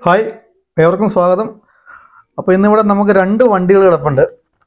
Hi ഏവർക്കും സ്വാഗതം അപ്പോൾ ഇന്നിവിടെ നമുക്ക് രണ്ട് വണ്ടികൾ കിടപ്പുണ്ട്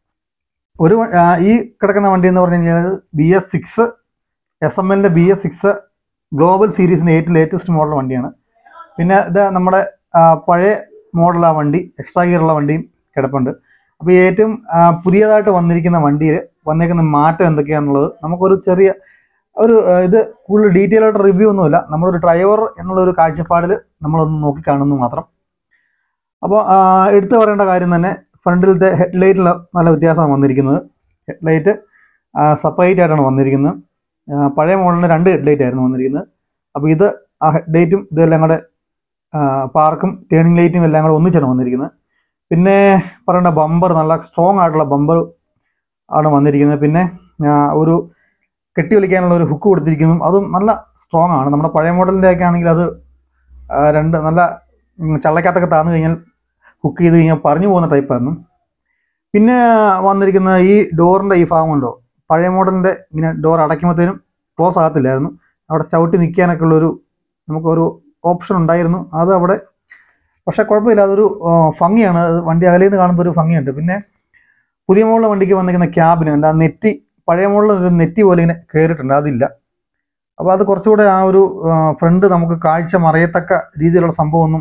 ഒരു വ- ആ, ഈ കിടക്കുന്ന വണ്ടി എന്ന് പറഞ്ഞു കഴിഞ്ഞാൽ B S six S M എല്ലിൻ്റെ ബി എസ് സിക്സ് ഗ്ലോബൽ സീരീസിൻ്റെ ഏറ്റവും ലേറ്റസ്റ്റ് മോഡൽ വണ്ടിയാണ് പിന്നെ ഇത് നമ്മുടെ ആ, പഴയ മോഡൽ ആ വണ്ടി എക്സ്ട്രാ ഗിയറുള്ള വണ്ടിയും കിടപ്പുണ്ട് അപ്പോൾ ഈ ഏറ്റവും ആ, പുതിയതായിട്ട് വന്നിരിക്കുന്ന വണ്ടിയിൽ വന്നേക്കുന്ന മാറ്റം എന്തൊക്കെയാണെന്നുള്ളത് നമുക്കൊരു ചെറിയ ഒരു ആ, ഇത് കൂടുതൽ ഡീറ്റെയിൽ ആയിട്ട് റിവ്യൂ ഒന്നുമില്ല നമ്മളൊരു ഡ്രൈവർ എന്നുള്ള ഒരു കാഴ്ചപ്പാടിൽ നമ്മളൊന്ന് നോക്കി കാണുന്നു മാത്രം അപ്പോൾ എടുത്തു പറയേണ്ട കാര്യം തന്നെ ഫ്രണ്ടിലത്തെ ഹെഡ്ലൈറ്റിൽ നല്ല വ്യത്യാസമാണ് വന്നിരിക്കുന്നത് ഹെഡ്ലൈറ്റ് സെപ്പറേറ്റ് ആയിട്ടാണ് വന്നിരിക്കുന്നത് ആ, പഴയ മോഡലിന് രണ്ട് ഹെഡ്ലൈറ്റ് ആയിരുന്നു വന്നിരിക്കുന്നത് അപ്പോൾ ഇത് ആ ഹെഡ്ലൈറ്റും ഇതെല്ലാം കൂടെ പാർക്കും ടേണിംഗ് ലൈറ്റും എല്ലാം കൂടെ ഒന്നിച്ചാണ് വന്നിരിക്കുന്നത് പിന്നെ പറയേണ്ട ബമ്പർ നല്ല സ്ട്രോങ് ആയിട്ടുള്ള ബമ്പർ ആണ് വന്നിരിക്കുന്നത് പിന്നെ ആ, ഒരു കെട്ടി വലിക്കാനുള്ള ഒരു ഹുക്ക് കൊടുത്തിരിക്കുന്നു അതും നല്ല സ്ട്രോങ് ആണ് നമ്മുടെ പഴയ മോഡലിൻ്റെ ഒക്കെ ആണെങ്കിൽ അത് ആ, രണ്ട് നല്ല ഉം, ചള്ളക്കകത്തൊക്കെ താന്നു കഴിഞ്ഞാൽ ഹുക്ക് ചെയ്ത് കഴിഞ്ഞാൽ പറഞ്ഞു പോകുന്ന ടൈപ്പായിരുന്നു പിന്നെ വന്നിരിക്കുന്ന ഈ ഡോറിൻ്റെ ഈ ഭാഗം ഉണ്ടോ പഴയ മോഡലിൻ്റെ ഇങ്ങനെ ഡോർ അടയ്ക്കുമ്പോഴത്തേനും ക്ലോസ് ആകത്തില്ലായിരുന്നു അവിടെ ചവിട്ടി നിൽക്കാനൊക്കെ ഉള്ളൊരു നമുക്കൊരു ഓപ്ഷൻ ഉണ്ടായിരുന്നു അത് അവിടെ പക്ഷേ കുഴപ്പമില്ല അതൊരു ആ, ഭംഗിയാണ് അത് വണ്ടി അകലെ നിന്ന് കാണുമ്പോൾ ഒരു ഭംഗിയുണ്ട് പിന്നെ പുതിയ മോഡൽ വണ്ടിക്ക് വന്നിരിക്കുന്ന ക്യാബിന് ഉണ്ട് ആ നെറ്റി പഴയ മോഡൽ ഒരു നെറ്റി പോലെ ഇങ്ങനെ കയറിയിട്ടുണ്ട് അതില്ല അപ്പോൾ അത് കുറച്ചുകൂടെ ആ ഒരു ഫ്രണ്ട് നമുക്ക് കാഴ്ച മറയത്തക്ക രീതിയിലുള്ള സംഭവമൊന്നും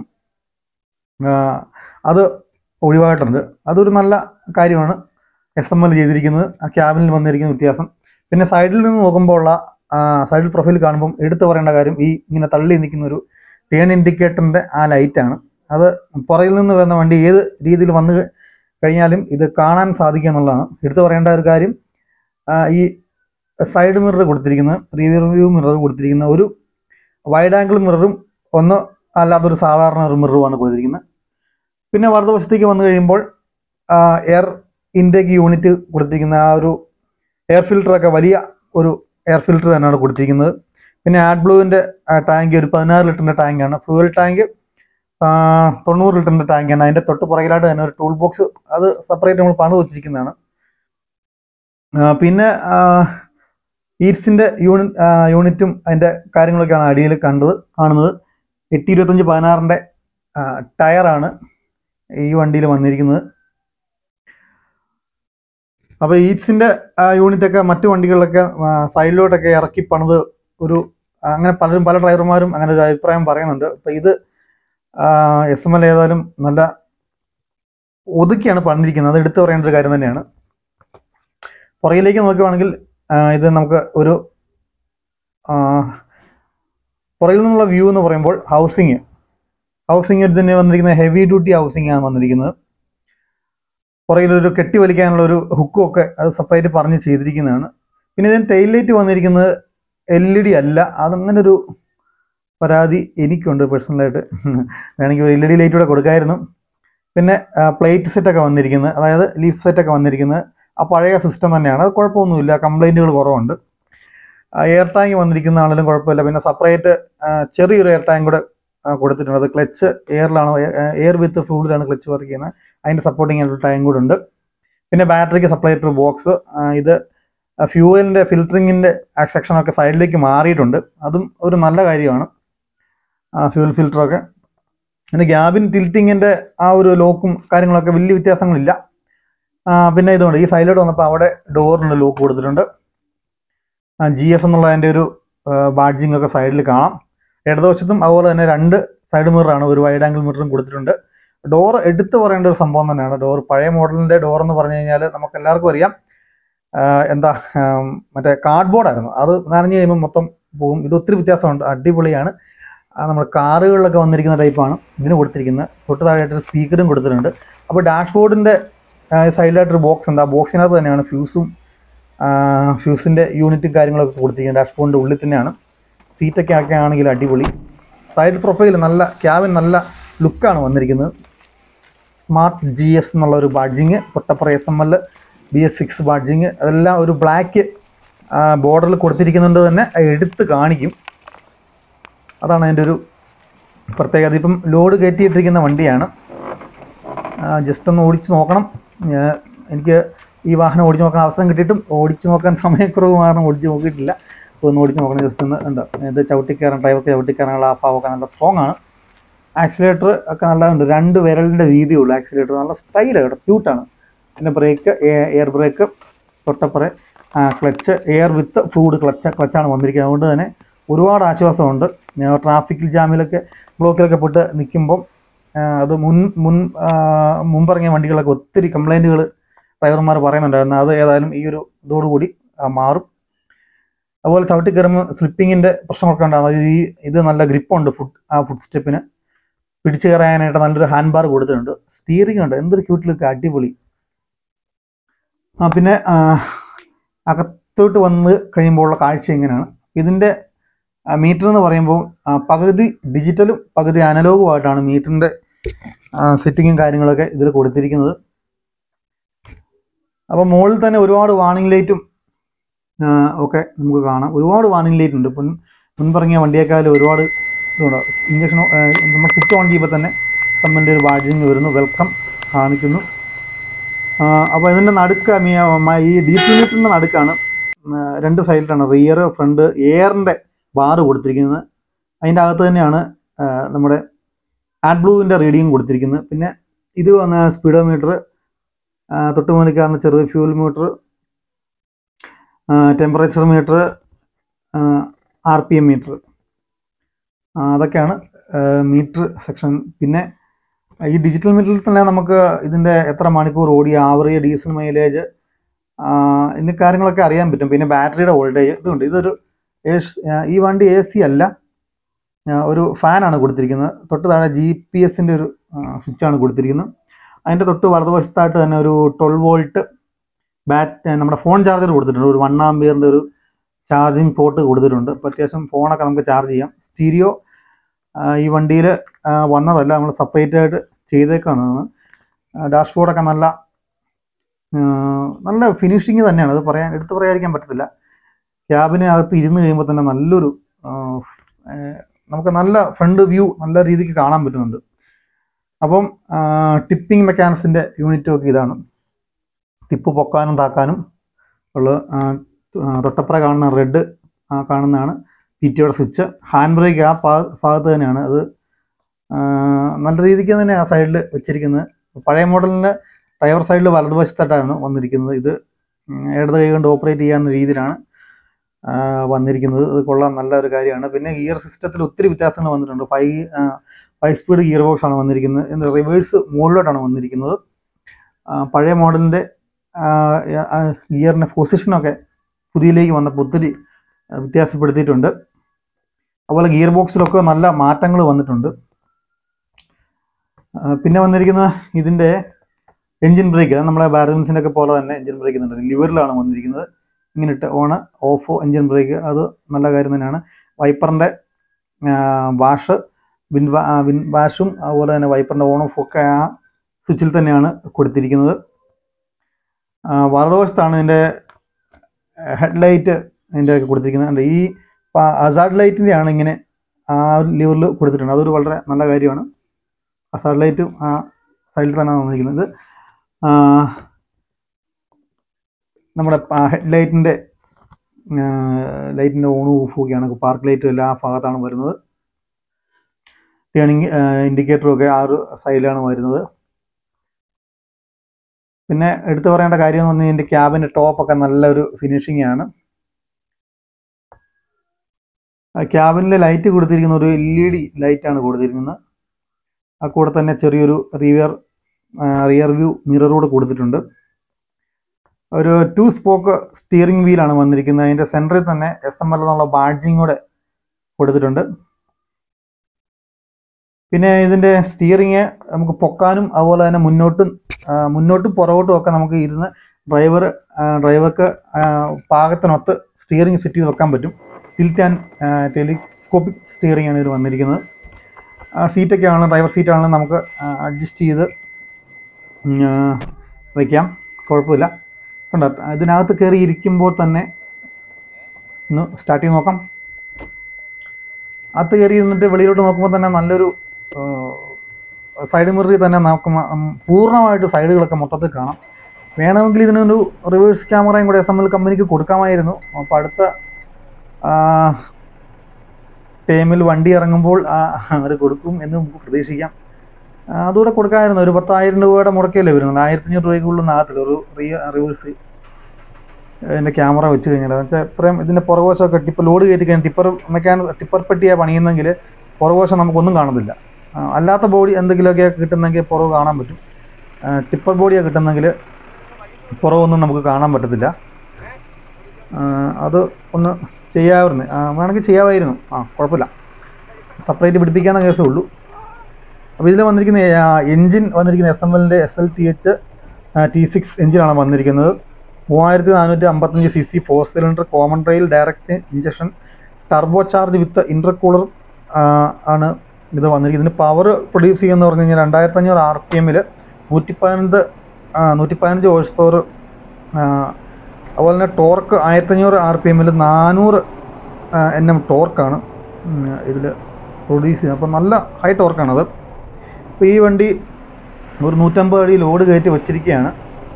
ആ, അത് ഒഴിവായിട്ടുണ്ട് അതൊരു നല്ല കാര്യമാണ് എസ് എം എൽ ചെയ്തിരിക്കുന്നത് ആ ക്യാബിനിൽ വന്നിരിക്കുന്ന വ്യത്യാസം പിന്നെ സൈഡിൽ നിന്ന് നോക്കുമ്പോൾ ഉള്ള സൈഡിൽ പ്രൊഫൈൽ കാണുമ്പം എടുത്തു പറയേണ്ട കാര്യം ഈ ഇങ്ങനെ തള്ളി നിൽക്കുന്ന ഒരു ടേൺ ഇൻഡിക്കേറ്ററിൻ്റെ ആ ലൈറ്റാണ് അത് പുറകിൽ നിന്ന് വരുന്ന വണ്ടി ഏത് രീതിയിൽ വന്നു കഴിഞ്ഞാലും ഇത് കാണാൻ സാധിക്കുക എന്നുള്ളതാണ് എടുത്തു പറയേണ്ട ഒരു കാര്യം ആ, ഈ സൈഡ് മിറർ കൊടുത്തിരിക്കുന്ന റിയർ വ്യൂ മിറർ കൊടുത്തിരിക്കുന്ന ഒരു വൈഡ് ആംഗിൾ മിററും ഒന്ന് അല്ലാത്തൊരു സാധാരണ ഒരു മിററുമാണ് കൊടുത്തിരിക്കുന്നത് പിന്നെ വലതുവശത്തേക്ക് വന്നു കഴിയുമ്പോൾ എയർ ഇൻടേക്ക് യൂണിറ്റ് കൊടുത്തിരിക്കുന്ന ആ ഒരു എയർ ഫിൽറ്ററൊക്കെ വലിയ ഒരു എയർ ഫിൽറ്റർ തന്നെയാണ് കൊടുത്തിരിക്കുന്നത് പിന്നെ ആഡ് ബ്ലൂവിൻ്റെ ടാങ്ക് ഒരു പതിനാറ് ലിറ്ററിൻ്റെ ടാങ്കാണ് ഫ്യൂവൽ ടാങ്ക് തൊണ്ണൂറ് ലിറ്ററിൻ്റെ ടാങ്കാണ് അതിൻ്റെ തൊട്ട് പുറകിലായിട്ട് തന്നെ ഒരു ടൂൾ ബോക്സ് അത് സെപ്പറേറ്റ് നമ്മൾ പണിത് വെച്ചിരിക്കുന്നതാണ് ആ, പിന്നെ ഈറ്റ്സിൻ്റെ യൂണി യൂണിറ്റും അതിൻ്റെ കാര്യങ്ങളൊക്കെയാണ് അടിയിൽ കണ്ടത് കാണുന്നത് എട്ട് ഇരുപത്തഞ്ച് പതിനാറിൻ്റെ ടയറാണ് ഈ വണ്ടിയിൽ വന്നിരിക്കുന്നത് അപ്പോൾ ഈറ്റ്സിൻ്റെ യൂണിറ്റൊക്കെ മറ്റു വണ്ടികളിലൊക്കെ ആ, സൈഡിലോട്ടൊക്കെ ഇറക്കി പണിത് ഒരു അങ്ങനെ പലരും പല ഡ്രൈവർമാരും അങ്ങനെ ഒരു അഭിപ്രായം പറയുന്നുണ്ട് അപ്പോൾ ഇത് എസ് എം എൽ ഏതായാലും നല്ല ഒതുക്കിയാണ് പണിതിരിക്കുന്നത് അത് എടുത്തു പറയേണ്ട ഒരു കാര്യം തന്നെയാണ് പുറകിലേക്ക് നോക്കുകയാണെങ്കിൽ ആ, ഇത് നമുക്ക് ഒരു ആ, പുറകിൽ നിന്നുള്ള വ്യൂ എന്ന് പറയുമ്പോൾ ഹൗസിങ് ഹൗസിങ് തന്നെ വന്നിരിക്കുന്ന ഹെവി ഡ്യൂട്ടി ഹൗസിംഗ് ആണ് വന്നിരിക്കുന്നത് പുറകിലൊരു കെട്ടി വലിക്കാനുള്ള ഒരു ഹുക്കും ഒക്കെ അത് സെപ്പറേറ്റ് പറഞ്ഞ് ചെയ്തിരിക്കുന്നതാണ് പിന്നെ ഇതിന് ടൈൽ ലൈറ്റ് വന്നിരിക്കുന്നത് എൽ ഇ ഡി അല്ല അതങ്ങനെ ഒരു പരാതി എനിക്കുണ്ട് പേഴ്സണലായിട്ട് വേണമെങ്കിൽ എൽ ഇ ഡി ലൈറ്റ് കൂടെ കൊടുക്കായിരുന്നു പിന്നെ പ്ലേറ്റ് സെറ്റൊക്കെ വന്നിരിക്കുന്നത് അതായത് ലീഫ് സെറ്റൊക്കെ വന്നിരിക്കുന്നത് ആ പഴയ സിസ്റ്റം തന്നെയാണ് അത് കുഴപ്പമൊന്നുമില്ല കംപ്ലൈൻറ്റുകൾ കുറവുണ്ട് എയർ ടാങ്ക് വന്നിരിക്കുന്ന ആണെങ്കിലും കുഴപ്പമില്ല പിന്നെ സെപ്പറേറ്റ് ചെറിയൊരു എയർ ടാങ്ക് കൂടെ ആ, കൊടുത്തിട്ടുണ്ട് അത് ക്ലച്ച് എയറിലാണ് എയർ വിത്ത് ഫ്ലൂഡിലാണ് ക്ലച്ച് വർക്ക് ചെയ്യുന്നത് അതിൻ്റെ സപ്പോർട്ടിങ് ആയിട്ട് ടാങ്ക് കൂടെ ഉണ്ട് പിന്നെ ബാറ്ററിക്ക് സപ്ലൈറ്റർ ബോക്സ് ഇത് ഫ്യൂവലിൻ്റെ ഫിൽറ്ററിങ്ങിൻ്റെ സെക്ഷനൊക്കെ സൈഡിലേക്ക് മാറിയിട്ടുണ്ട് അതും ഒരു നല്ല കാര്യമാണ് ഫ്യൂവൽ ഫിൽറ്ററൊക്കെ പിന്നെ ഗ്യാബിൻ ടിൽറ്റിങ്ങിൻ്റെ ആ ഒരു ലോക്കും കാര്യങ്ങളൊക്കെ വലിയ വ്യത്യാസങ്ങളില്ല ആ, പിന്നെ ഇതുകൊണ്ട് ഈ സൈഡിലോട്ട് വന്നപ്പോൾ അവിടെ ഡോറിന് ലോക്ക് കൊടുത്തിട്ടുണ്ട് ജി എസ് എന്നുള്ള അതിൻ്റെ ഒരു ബാഡ്ജിങ് ഒക്കെ സൈഡിൽ കാണാം ഇടതുവശത്തും അതുപോലെ തന്നെ രണ്ട് സൈഡ് മിററാണ് ഒരു വൈഡ് ആംഗിൾ മിററും കൊടുത്തിട്ടുണ്ട് ഡോർ എടുത്തു പറയേണ്ട ഒരു സംഭവം തന്നെയാണ് ഡോർ പഴയ മോഡലിൻ്റെ ഡോർ എന്ന് പറഞ്ഞു കഴിഞ്ഞാൽ നമുക്ക് എല്ലാവർക്കും അറിയാം ആ, എന്താ ആം, മറ്റേ കാർഡ്ബോർഡ് ആയിരുന്നു അത് നനഞ്ഞു കഴിയുമ്പോൾ മൊത്തം പോകും ഇത് ഒത്തിരി വ്യത്യാസമുണ്ട് അടിപൊളിയാണ് ആ, നമ്മുടെ കാറുകളിലൊക്കെ വന്നിരിക്കുന്ന ടൈപ്പാണ് ഇതിന് കൊടുത്തിരിക്കുന്നത് തൊട്ട് താഴെയായിട്ട് സ്പീക്കറും കൊടുത്തിട്ടുണ്ട് അപ്പോൾ ഡാഷ്ബോർഡിൻ്റെ സൈഡിലായിട്ടൊരു ബോക്സ് ഉണ്ട് ആ ബോക്സിനകത്ത് തന്നെയാണ് ഫ്യൂസും ഫ്യൂസിൻ്റെ യൂണിറ്റും കാര്യങ്ങളൊക്കെ കൊടുത്തിരിക്കുന്നത് ഡാഷ്ബോർഡിൻ്റെ ഉള്ളിൽ തന്നെയാണ് സീറ്റൊക്കെ ഒക്കെ ആണെങ്കിൽ അടിപൊളി സൈഡ് പ്രൊഫൈൽ നല്ല ക്യാബിൻ നല്ല ലുക്കാണ് വന്നിരിക്കുന്നത് സ്മാർട്ട് ജി എസ് എന്നുള്ള ഒരു ബാഡ്ജിങ് പൊട്ടപ്പുറ S M L B S six badging അതെല്ലാം ഒരു ബ്ലാക്ക് ബോർഡറിൽ കൊടുത്തിരിക്കുന്നുണ്ട് തന്നെ അത് എടുത്ത് കാണിക്കും അതാണ് അതിൻ്റെ ഒരു പ്രത്യേകത ഇപ്പം ലോഡ് കയറ്റിയിട്ടിരിക്കുന്ന വണ്ടിയാണ് ജസ്റ്റ് ഒന്ന് ഓടിച്ച് നോക്കണം ഞാൻ- എനിക്ക് ഈ വാഹനം ഓടിച്ച് നോക്കാൻ അവസരം കിട്ടിയിട്ടും ഓടിച്ച് നോക്കാൻ സമയക്കുറവ് കാരണം ഓടിച്ച് നോക്കിയിട്ടില്ല അപ്പോൾ ഒന്ന് ഓടിച്ച് നോക്കണം ജസ്റ്റ് ഒന്ന് എന്താ ഇത് ചവിട്ടിക്കയറാൻ ഡ്രൈവർക്ക് ചവിട്ടിക്കയറാനുള്ള ആ ഭാവമൊക്കെ നല്ല സ്ട്രോങ് ആണ് ആക്സിലേറ്റർ ഒക്കെ നല്ലതുണ്ട് രണ്ട് വിരലിൻ്റെ വീതിയുള്ള ആക്സിലേറ്റർ നല്ല സ്റ്റൈലാണ് കേട്ടോ ക്യൂട്ടാണ് പിന്നെ ബ്രേക്ക് എയർ ബ്രേക്ക് തൊട്ടപ്പുറേ clutch air with fluid clutch ക്ലച്ചാണ് വന്നിരിക്കുന്നത് അതുകൊണ്ട് തന്നെ ഒരുപാട് ആശ്വാസമുണ്ട് ട്രാഫിക്കിൽ ജാമിലൊക്കെ ബ്ലോക്കിലൊക്കെ പെട്ട് നിൽക്കുമ്പം ആ, അത് മുൻ മുൻ ആ, മുമ്പിറങ്ങിയ വണ്ടികളൊക്കെ ഒത്തിരി കംപ്ലൈൻറ്റുകൾ ഡ്രൈവർമാർ പറയുന്നുണ്ടായിരുന്നു അത് ഏതായാലും ഈ ഒരു ഇതോടുകൂടി ആ, മാറും അതുപോലെ ചവിട്ടി കയറുമ്പോൾ സ്ലിപ്പിങ്ങിൻ്റെ പ്രശ്നമൊക്കെ ഉണ്ടാകും അത് ഈ ഇത് നല്ല ഗ്രിപ്പുണ്ട് ഫുഡ് ആ ഫുഡ് സ്റ്റെപ്പിന് പിടിച്ചു കയറാനായിട്ട് നല്ലൊരു ഹാൻഡ് ബാർ കൊടുത്തിട്ടുണ്ട് സ്റ്റിയറിംഗ് ഉണ്ട് എന്തൊരു ക്യൂട്ട് ലുക്ക് അടിപൊളി ആ പിന്നെ ആ, അകത്തോട്ട് വന്ന് കഴിയുമ്പോൾ ഉള്ള കാഴ്ച ഇങ്ങനെയാണ് ഇതിൻ്റെ മീറ്റർ എന്ന് പറയുമ്പോൾ ആ, പകുതി ഡിജിറ്റലും പകുതി അനലോഗുമായിട്ടാണ് മീറ്ററിൻ്റെ സെറ്റിങ്ങും കാര്യങ്ങളൊക്കെ ഇതിൽ കൊടുത്തിരിക്കുന്നത് അപ്പോൾ മുകളിൽ തന്നെ ഒരുപാട് വാണിംഗ് ലൈറ്റും ആ, ഒക്കെ നമുക്ക് കാണാം ഒരുപാട് വാണിംഗ് ലൈറ്റ് ഉണ്ട് മുൻ മുൻപിറങ്ങിയ വണ്ടിയേക്കാളും ഒരുപാട് ഇതുണ്ട് ഇഞ്ചക്ഷൻ നമ്മൾ സ്വിച്ച് ഓൺ ചെയ്യുമ്പോൾ തന്നെ സമ്മൻ്റെ ഒരു ബാഡ്ജിങ് വരുന്നു വെൽക്കം കാണിക്കുന്നു അപ്പോൾ ഇതിൻ്റെ നടുക്ക് മീ- മ- ഈ ഡീപ് യൂണിറ്റിൻ്റെ നടുക്കാണ് ആ, രണ്ട് സൈഡിലാണ് റിയർ ഫ്രണ്ട് എയറിൻ്റെ ബാറ് കൊടുത്തിരിക്കുന്നത് അതിൻ്റെ അകത്ത് തന്നെയാണ് ആ, നമ്മുടെ ആഡ് ബ്ലൂവിൻ്റെ റീഡിങ് കൊടുത്തിരിക്കുന്നത് പിന്നെ ഇത് വന്ന സ്പീഡോമീറ്റർ തൊട്ട് മണിക്കാവുന്ന ചെറിയ fuel meter temperature meter R P M meter അതൊക്കെയാണ് മീറ്റർ സെക്ഷൻ പിന്നെ ഈ ഡിജിറ്റൽ മീറ്ററിൽ തന്നെ നമുക്ക് ഇതിൻ്റെ എത്ര മണിക്കൂർ ഓടിയ ആവറേജ് ഡീസൽ മൈലേജ് എന്നീ കാര്യങ്ങളൊക്കെ അറിയാൻ പറ്റും പിന്നെ ബാറ്ററിയുടെ വോൾട്ടേജ് ഇതുണ്ട് ഇതൊരു ഏസ്- ആ, ഈ വണ്ടി എ സി അല്ല ആ, ഒരു ഫാനാണ് കൊടുത്തിരിക്കുന്നത് തൊട്ട് താഴെ ജി പി എസിൻ്റെ ഒരു സ്വിച്ചാണ് കൊടുത്തിരിക്കുന്നത് അതിൻ്റെ തൊട്ട് വലതുവശത്തായിട്ട് തന്നെ ഒരു ട്വൽവ് വോൾട്ട് ബാറ്റ് നമ്മുടെ ഫോൺ ചാർജർ കൊടുത്തിട്ടുണ്ട് ഒരു വൺ ആംബിയറിൻ്റെ ഒരു ചാർജിങ് പോർട്ട് കൊടുത്തിട്ടുണ്ട് അപ്പോൾ അത്യാവശ്യം ഫോണൊക്കെ നമുക്ക് ചാർജ് ചെയ്യാം സ്റ്റീരിയോ ഈ വണ്ടിയിൽ വന്നതല്ല നമ്മൾ സെപ്പറേറ്റ് ആയിട്ട് ചെയ്തേക്കാണ് ഡാഷ്ബോർഡൊക്കെ നല്ല ആ, നല്ല ഫിനിഷിങ് തന്നെയാണ് അത് പറയാൻ എടുത്തു പറയാതിരിക്കാൻ പറ്റത്തില്ല ക്യാബിനകത്ത് ഇരുന്ന് കഴിയുമ്പോൾ തന്നെ നല്ലൊരു ആ, ഏ, നമുക്ക് നല്ല ഫ്രണ്ട് വ്യൂ നല്ല രീതിക്ക് കാണാൻ പറ്റുന്നുണ്ട് അപ്പം ടിപ്പിംഗ് മെക്കാനിക്സിൻ്റെ യൂണിറ്റും ഒക്കെ ഇതാണ് ടിപ്പ് പൊക്കാനും താക്കാനും ഉള്ള ആ, ആ, തൊട്ടപ്പുറ കാണുന്ന റെഡ് കാണുന്നതാണ് പി ടിയുടെ സ്വിച്ച് ഹാൻഡ് ബ്രേക്ക് ആ ഭാഗ- ഭാഗത്ത് തന്നെയാണ് അത് ആ, നല്ല രീതിക്ക് തന്നെ ആ സൈഡിൽ വെച്ചിരിക്കുന്നത് പഴയ മോഡലിൻ്റെ ഡ്രൈവർ സൈഡിൽ വലതുവശത്തായിട്ടാണ് വന്നിരിക്കുന്നത് ഇത് ഉം, ഇടത് കൈ കൊണ്ട് ഓപ്പറേറ്റ് ചെയ്യാവുന്ന രീതിയിലാണ് ആ, വന്നിരിക്കുന്നത് അത് കൊള്ളാൻ നല്ല ഒരു കാര്യമാണ് പിന്നെ ഗിയർ സിസ്റ്റത്തിൽ ഒത്തിരി വ്യത്യാസങ്ങൾ വന്നിട്ടുണ്ട് five five speed gear box ആണ് വന്നിരിക്കുന്നത് എന്താ റിവേഴ്സ് മുകളിലോട്ടാണ് വന്നിരിക്കുന്നത് ആ, പഴയ മോഡലിൻ്റെ ഗിയറിൻ്റെ പൊസിഷനൊക്കെ പുതിയതിലേക്ക് വന്നപ്പോൾ ഒത്തിരി ആ, വ്യത്യാസപ്പെടുത്തിയിട്ടുണ്ട് അതുപോലെ ഗിയർ ബോക്സിലൊക്കെ നല്ല മാറ്റങ്ങൾ വന്നിട്ടുണ്ട് ആ, പിന്നെ വന്നിരിക്കുന്ന ഇതിൻ്റെ എഞ്ചിൻ ബ്രേക്ക് അത് നമ്മളെ ബാരൻസിൻ്റെ ഒക്കെ പോലെ തന്നെ എഞ്ചിൻ ബ്രേക്ക് ഉണ്ട് ലിവറിലാണ് വന്നിരിക്കുന്നത് ഇങ്ങനെ ഇട്ട് ഓണ് ഓഫ് എഞ്ചിൻ ബ്രേക്ക് അത് നല്ല കാര്യം തന്നെയാണ് വൈപ്പറിൻ്റെ വാഷ് വിൻ വാ- ആ, വിൻ വാഷും അതുപോലെ തന്നെ വൈപ്പറിൻ്റെ ഓൺ ഓഫ് ഒക്കെ ആ സ്വിച്ചിൽ തന്നെയാണ് കൊടുത്തിരിക്കുന്നത് ആ, വലതുവശത്താണ് ഇതിൻ്റെ ഹെഡ്ലൈറ്റ് ഇതിൻ്റെ ഒക്കെ കൊടുത്തിരിക്കുന്നത് ഉണ്ട്. ഈ അസാഡ് ലൈറ്റിൻ്റെ ആണ് ഇങ്ങനെ ആ ലിവറിൽ കൊടുത്തിട്ടുണ്ട് അതൊരു വളരെ നല്ല കാര്യമാണ് അസാഡ് ലൈറ്റും ആ സൈഡിൽ തന്നെയാണ് വന്നിരിക്കുന്നത് ആ, നമ്മുടെ ഹെഡ്ലൈറ്റിൻ്റെ ലൈറ്റിൻ്റെ ഓണും ഓഫും ഒക്കെയാണ് പാർക്ക് ലൈറ്റും എല്ലാം ആ ഭാഗത്താണ് വരുന്നത് ടേണിങ് ഇൻഡിക്കേറ്ററും ഒക്കെ ആ ഒരു സൈഡിലാണ് വരുന്നത് പിന്നെ എടുത്തു പറയേണ്ട കാര്യം എന്ന് പറഞ്ഞാൽ ഇതിൻ്റെ ക്യാബിൻ്റെ ടോപ്പൊക്കെ നല്ലൊരു ഫിനിഷിംഗ് ആണ് ക്യാബിനിലെ ലൈറ്റ് കൊടുത്തിരിക്കുന്ന ഒരു എൽ ഇ ഡി ലൈറ്റാണ് കൊടുത്തിരിക്കുന്നത് ആ കൂടെ തന്നെ ചെറിയൊരു റിയർ റിയർ വ്യൂ മിറർ കൂടെ കൊടുത്തിട്ടുണ്ട് ഒരു ടു സ്പോക്ക് സ്റ്റിയറിംഗ് വീലാണ് വന്നിരിക്കുന്നത് അതിൻ്റെ സെൻറ്ററിൽ തന്നെ എസ് എം എൽ എന്നുള്ള ബാഡ്ജിങ് കൂടെ കൊടുത്തിട്ടുണ്ട് പിന്നെ ഇതിൻ്റെ സ്റ്റിയറിങ് നമുക്ക് പൊക്കാനും അതുപോലെ തന്നെ മുന്നോട്ടും ആ, മുന്നോട്ടും പുറകോട്ടും ഒക്കെ നമുക്ക് ഇരുന്ന് ഡ്രൈവർ ഡ്രൈവർക്ക് പാകത്തിനൊത്ത് സ്റ്റിയറിംഗ് സെറ്റ് ചെയ്ത് വെക്കാൻ പറ്റും ടിൽറ്റ് ആൻഡ് ടെലിസ്കോപ്പിക് സ്റ്റിയറിംഗ് ആണ് ഇതിൽ വന്നിരിക്കുന്നത് സീറ്റൊക്കെ ആണെങ്കിലും ഡ്രൈവർ സീറ്റ് ആണെങ്കിലും നമുക്ക് അഡ്ജസ്റ്റ് ചെയ്ത് ഉം, ആ, വയ്ക്കാം കുഴപ്പമില്ല കണ്ടോ ഇതിനകത്ത് കയറി ഇരിക്കുമ്പോൾ തന്നെ ഒന്ന് സ്റ്റാർട്ട് ചെയ്ത് നോക്കാം അകത്ത് കയറി ഇരുന്നിട്ട് വെളിയിലോട്ട് നോക്കുമ്പോൾ തന്നെ നല്ലൊരു സൈഡ് മിററിൽ തന്നെ നമുക്ക് മ- ഉം, പൂർണ്ണമായിട്ട് സൈഡുകളൊക്കെ മൊത്തത്തിൽ കാണാം വേണമെങ്കിൽ ഇതിനൊരു റിവേഴ്സ് ക്യാമറയും കൂടെ എസ് എം എൽ കമ്പനിക്ക് കൊടുക്കാമായിരുന്നു അപ്പോൾ അടുത്ത ആ, ടൈമിൽ വണ്ടി ഇറങ്ങുമ്പോൾ അവർ കൊടുക്കും എന്ന് നമുക്ക് പ്രതീക്ഷിക്കാം ആ, അതുകൂടെ കൊടുക്കാമായിരുന്നു ഒരു പത്തായിരം രൂപയുടെ മുടക്കല്ലേ വരുന്നത് ആയിരത്തി അഞ്ഞൂറ് രൂപയ്ക്കുള്ളിൽ ആകത്തില്ല ഒരു റിയ റിവേഴ്സ് ഇതിൻ്റെ ക്യാമറ വെച്ച് കഴിഞ്ഞാൽ വെച്ചാൽ ഇത്രയും ഇതിൻ്റെ പുറകുവശമൊക്കെ ടിപ്പർ ലോഡ് കയറ്റി കഴിഞ്ഞാൽ ടിപ്പർ മെക്കാൻ ടിപ്പർ പെട്ടിയാണ് പണിയുന്നെങ്കിൽ പുറകുവശം നമുക്കൊന്നും കാണുന്നില്ല ആ, അല്ലാത്ത ബോഡി എന്തെങ്കിലുമൊക്കെ കിട്ടുന്നെങ്കിൽ പുറവ് കാണാൻ പറ്റും ആ, ടിപ്പർ ബോഡിയാണ് കിട്ടുന്നെങ്കിൽ പുറവൊന്നും നമുക്ക് കാണാൻ പറ്റത്തില്ല ആ, അത് ഒന്ന് ചെയ്യാമായിരുന്നു ആ, വേണമെങ്കിൽ ചെയ്യാമായിരുന്നു ആ കുഴപ്പമില്ല സെപ്പറേറ്റ് പിടിപ്പിക്കാവുന്ന കേസേ ഉള്ളൂ അപ്പോൾ ഇതിൽ വന്നിരിക്കുന്ന എൻജിൻ വന്നിരിക്കുന്ന എസ് എം എല്ലിൻ്റെ S L T H T six എഞ്ചിനാണ് വന്നിരിക്കുന്നത് മൂവായിരത്തി നാനൂറ്റി അമ്പത്തഞ്ച് C C four cylinder common rail direct injection turbo charge with intercooler ആണ് ഇത് വന്നിരിക്കുന്നത് ഇതിന് പവർ പ്രൊഡ്യൂസ് ചെയ്യുമെന്ന് പറഞ്ഞു കഴിഞ്ഞാൽ രണ്ടായിരത്തി അഞ്ഞൂറ് ആർ പി എമ്മിൽ നൂറ്റി പതിനഞ്ച് നൂറ്റി പതിനഞ്ച് ഹോഴ്സ് പവർ അതുപോലെ തന്നെ ടോർക്ക് ആയിരത്തഞ്ഞൂറ് ആർ പി എമ്മിൽ നാനൂറ് എൻ എം ടോർക്കാണ് ഇതിൽ പ്രൊഡ്യൂസ് ചെയ്യുന്നത് അപ്പോൾ നല്ല ഹൈ ടോർക്കാണത് അപ്പോൾ ഈ വണ്ടി ഒരു നൂറ്റമ്പത് അടി ലോഡ് കയറ്റി വച്ചിരിക്കുകയാണ്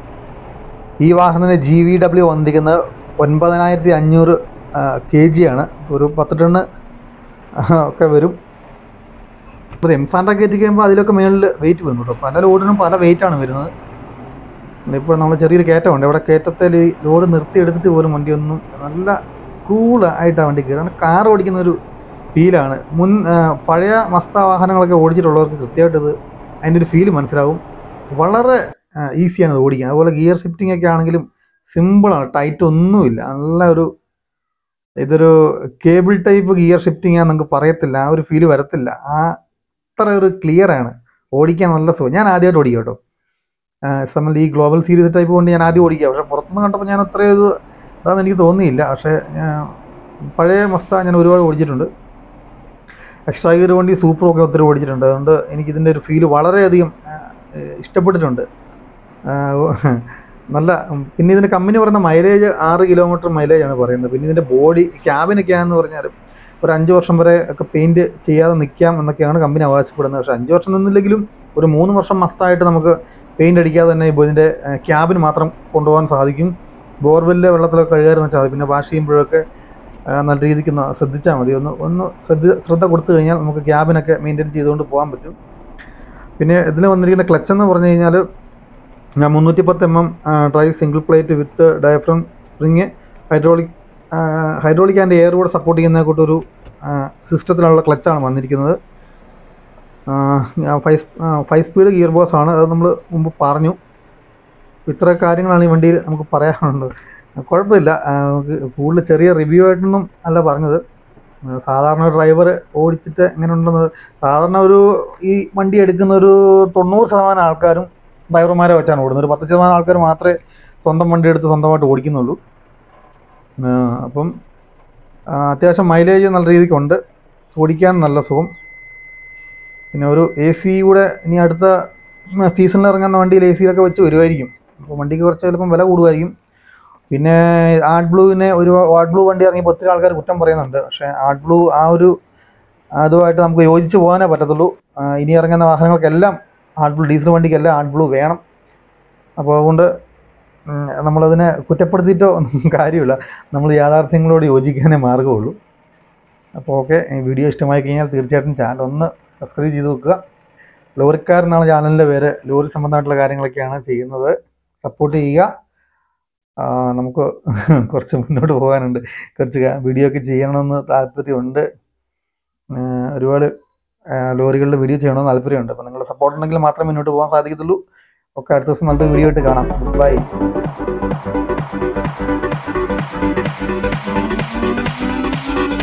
ഈ വാഹനത്തിന് ജി വി ഡബ്ല്യു വന്നിരിക്കുന്നത് ഒൻപതിനായിരത്തി അഞ്ഞൂറ് കെ ജി ആണ് ഒരു പത്ത് ടണ്ണ് ഒക്കെ വരും ഇപ്പോൾ എംസാൻഡ കയറ്റി കഴിയുമ്പോൾ അതിലൊക്കെ മേളിൽ വെയിറ്റ് വരും കേട്ടോ പല ലോഡിനും പല വെയിറ്റാണ് വരുന്നത് ഇപ്പോൾ നമ്മൾ ചെറിയൊരു കയറ്റമുണ്ട് ഇവിടെ കയറ്റത്തിൽ ഈ ലോഡ് നിർത്തി എടുത്തിട്ട് പോലും വണ്ടി ഒന്നും നല്ല കൂൾ ആയിട്ടാണ് വണ്ടി കയറുക കാർ ഓടിക്കുന്ന ഒരു ഫീലാണ് മുൻ ആ, പഴയ മസ്ത വാഹനങ്ങളൊക്കെ ഓടിച്ചിട്ടുള്ളവർക്ക് കൃത്യമായിട്ട് ഇത് അതിൻ്റെ ഒരു ഫീൽ മനസ്സിലാവും വളരെ ഈസിയാണ് ഇത് ഓടിക്കാൻ അതുപോലെ ഗിയർ ഷിഫ്റ്റിംഗ് ഒക്കെ ആണെങ്കിലും സിമ്പിളാണ് ടൈറ്റ് ഒന്നുമില്ല നല്ല ഒരു ഇതൊരു കേബിൾ ടൈപ്പ് ഗിയർ ഷിഫ്റ്റിംഗ് ആണെന്ന് നമുക്ക് പറയത്തില്ല ആ ഒരു ഫീൽ വരത്തില്ല ആ അത്ര ഒരു ക്ലിയർ ആണ് ഓടിക്കാൻ നല്ല സുഖം ഞാൻ ആദ്യമായിട്ട് ഓടിക്കാം കേട്ടോ എസ് എം എൽ ഈ ഗ്ലോബൽ സീരീസ് ടൈപ്പ് കൊണ്ട് ഞാൻ ആദ്യം ഓടിക്കുക പക്ഷേ പുറത്തുനിന്ന് കണ്ടപ്പോൾ ഞാൻ അത്രയും ഇത് അതാണെന്ന് എനിക്ക് തോന്നിയില്ല പക്ഷേ ഞാൻ പഴയ മസ്ത ഞാൻ ഒരുപാട് ഓടിച്ചിട്ടുണ്ട് എക്സ്ട്രാ ഗിയർ വണ്ടി സൂപ്പറും ഒക്കെ ഒത്തിരി ഓടിച്ചിട്ടുണ്ട് അതുകൊണ്ട് എനിക്കിതിൻ്റെ ഒരു ഫീല് വളരെയധികം ആ, ഇഷ്ടപ്പെട്ടിട്ടുണ്ട് ആ, നല്ല ഉം, പിന്നെ ഇതിൻ്റെ കമ്പനി പറയുന്ന മൈലേജ് ആറ് കിലോമീറ്റർ മൈലേജാണ് പറയുന്നത് പിന്നെ ഇതിൻ്റെ ബോഡി ക്യാബിനൊക്കെയാണെന്ന് പറഞ്ഞാൽ ഒരു അഞ്ച് വർഷം വരെ ഒക്കെ പെയിൻറ്റ് ചെയ്യാതെ നിൽക്കാം എന്നൊക്കെയാണ് കമ്പനി അവകാശപ്പെടുന്നത് പക്ഷേ അഞ്ച് വർഷം നിന്നില്ലെങ്കിലും ഒരു മൂന്ന് വർഷം മസ്റ്റായിട്ട് നമുക്ക് പെയിൻ്റ് അടിക്കാതെ തന്നെ ഇപ്പോൾ ഇതിൻ്റെ ക്യാബിന് മാത്രം കൊണ്ടുപോകാൻ സാധിക്കും ബോർവെല്ലിലെ വെള്ളത്തിലൊക്കെ കഴുകാമെന്ന് വെച്ചാൽ മതി പിന്നെ വാഷ് ചെയ്യുമ്പോഴൊക്കെ ആ, നല്ല രീതിക്ക് ഒന്ന് ശ്രദ്ധിച്ചാൽ മതി ഒന്ന് ഒന്ന് ശ്രദ്ധ ശ്രദ്ധ കൊടുത്തു കഴിഞ്ഞാൽ നമുക്ക് ക്യാബിനൊക്കെ മെയിൻറ്റെയിൻ ചെയ്തുകൊണ്ട് പോകാൻ പറ്റും പിന്നെ ഇതിൽ വന്നിരിക്കുന്ന ക്ലച്ച് എന്ന് പറഞ്ഞു കഴിഞ്ഞാൽ ഞാൻ മുന്നൂറ്റി പത്ത് M M drive single plate with diaphragm spring hydraulic hydraulic and air കൂടെ സപ്പോർട്ട് ചെയ്യുന്ന കൂട്ടൊരു സിസ്റ്റത്തിലുള്ള ക്ലച്ചാണ് വന്നിരിക്കുന്നത് five five speed gear box ആണ് അത് നമ്മൾ മുമ്പ് പറഞ്ഞു ഇത്ര കാര്യങ്ങളാണ് ഈ വണ്ടിയിൽ നമുക്ക് പറയാനുള്ളത് കുഴപ്പമില്ല ആ, നമുക്ക് കൂടുതൽ ചെറിയ റിവ്യൂ ആയിട്ടൊന്നും അല്ല പറഞ്ഞത് ആ, സാധാരണ ഒരു ഡ്രൈവർ ഓടിച്ചിട്ട് എങ്ങനെ ഉണ്ടെന്ന് സാധാരണ ഒരു ഈ വണ്ടി എടുക്കുന്ന ഒരു തൊണ്ണൂറ് ശതമാനം ആൾക്കാരും ഡ്രൈവർമാരെ വെച്ചാണ് ഓടുന്നത് ഒരു പത്ത് ശതമാനം ആൾക്കാർ മാത്രമേ സ്വന്തം വണ്ടി എടുത്ത് സ്വന്തമായിട്ട് ഓടിക്കുന്നുള്ളൂ ആ, അപ്പം ആ, അത്യാവശ്യം മൈലേജ് നല്ല രീതിക്കുണ്ട് ഓടിക്കാൻ നല്ല സുഖം പിന്നെ ഒരു എ സി കൂടെ ഇനി അടുത്ത സീസണിൽ ഇറങ്ങുന്ന വണ്ടിയിൽ എ സിയിലൊക്കെ വെച്ച് വരുമായിരിക്കും അപ്പോൾ വണ്ടിക്ക് കുറച്ച് ചിലപ്പം വില കൂടുമായിരിക്കും പിന്നെ ആർട്ട് ബ്ലൂവിനെ ഒരു ആർട്ട് ബ്ലൂ വണ്ടി ഇറങ്ങിയപ്പോൾ ഒത്തിരി ആൾക്കാർ കുറ്റം പറയുന്നുണ്ട് പക്ഷേ ആർട്ട് ബ്ലൂ ആ ഒരു അതുമായിട്ട് നമുക്ക് യോജിച്ച് പോകാനേ പറ്റത്തുള്ളൂ ആ, ഇനി ഇറങ്ങുന്ന വാഹനങ്ങൾക്കെല്ലാം ആർട്ട് ബ്ലൂ ഡീസൽ വണ്ടിക്കെല്ലാം ആർട്ട് ബ്ലൂ വേണം അപ്പോൾ അതുകൊണ്ട് ഉം, നമ്മളതിനെ കുറ്റപ്പെടുത്തിയിട്ടോ ഒന്നും കാര്യമില്ല നമ്മൾ യാഥാർത്ഥ്യങ്ങളോട് യോജിക്കാനേ മാർഗമുള്ളൂ അപ്പോൾ ഓക്കെ ഈ വീഡിയോ ഇഷ്ടമായി കഴിഞ്ഞാൽ തീർച്ചയായിട്ടും ചാനൽ ഒന്ന് സബ്സ്ക്രൈബ് ചെയ്ത് വെക്കുക ലോറിക്കാരനാണ് ചാനലിൻ്റെ പേര് ലോറി സംബന്ധമായിട്ടുള്ള കാര്യങ്ങളൊക്കെയാണ് ചെയ്യുന്നത് സപ്പോർട്ട് ചെയ്യുക ആ, നമുക്ക് കുറച്ച് മുന്നോട്ട് പോകാനുണ്ട് കുറച്ച് കാ- വീഡിയോ ഒക്കെ ചെയ്യണമെന്ന് താല്പര്യമുണ്ട് ആ, ഒരുപാട് ആ, ലോറികളുടെ വീഡിയോ ചെയ്യണമെന്ന് താല്പര്യമുണ്ട് അപ്പോൾ നിങ്ങളുടെ സപ്പോർട്ട് ഉണ്ടെങ്കിൽ മാത്രമേ മുന്നോട്ട് പോകാൻ സാധിക്കത്തുള്ളൂ ഒക്കെ അടുത്ത ദിവസം നല്ലൊരു വീഡിയോ ആയിട്ട് കാണാം ബൈ